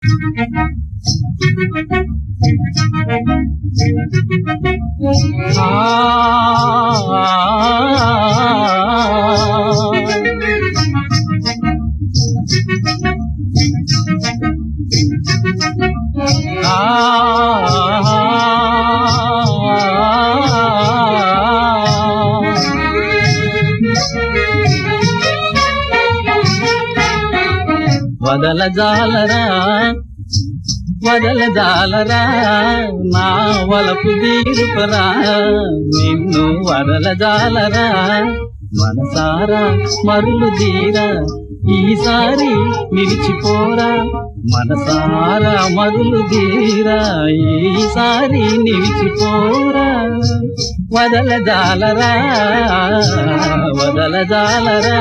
వదల జాలరా వదల జాలరా నా వలపు తీరుపరా నిన్ను వదల జాలరా మనసారా మరులు తీరా ఈసారి నిలిచిపోరా మనసారా మరులు తీరా ఈసారి నిలిచిపోరా వదల జాలరా వదల జాలరా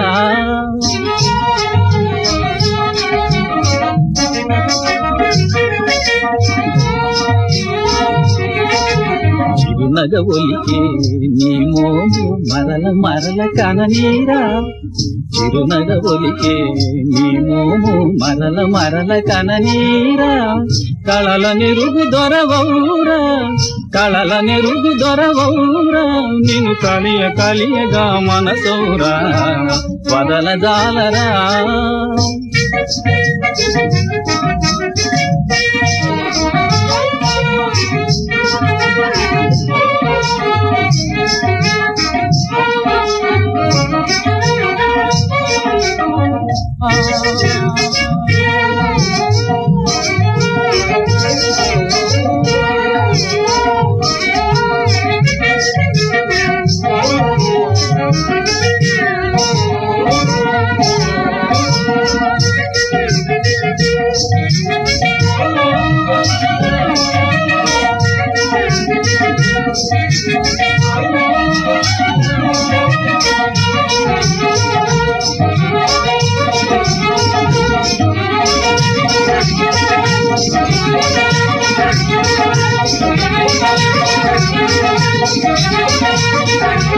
చిరునగ ఒలికే నీ మోము మరల మరల కననీరా చిరునగ ఒలికే నీ మోము మరల మరల కననీరా కళల నెరుగు దొరవౌరా కళల నెరుగు దొరవౌరా నిన్ను కలియ కలియగా మనసౌరా వదల జాలరా Thank you.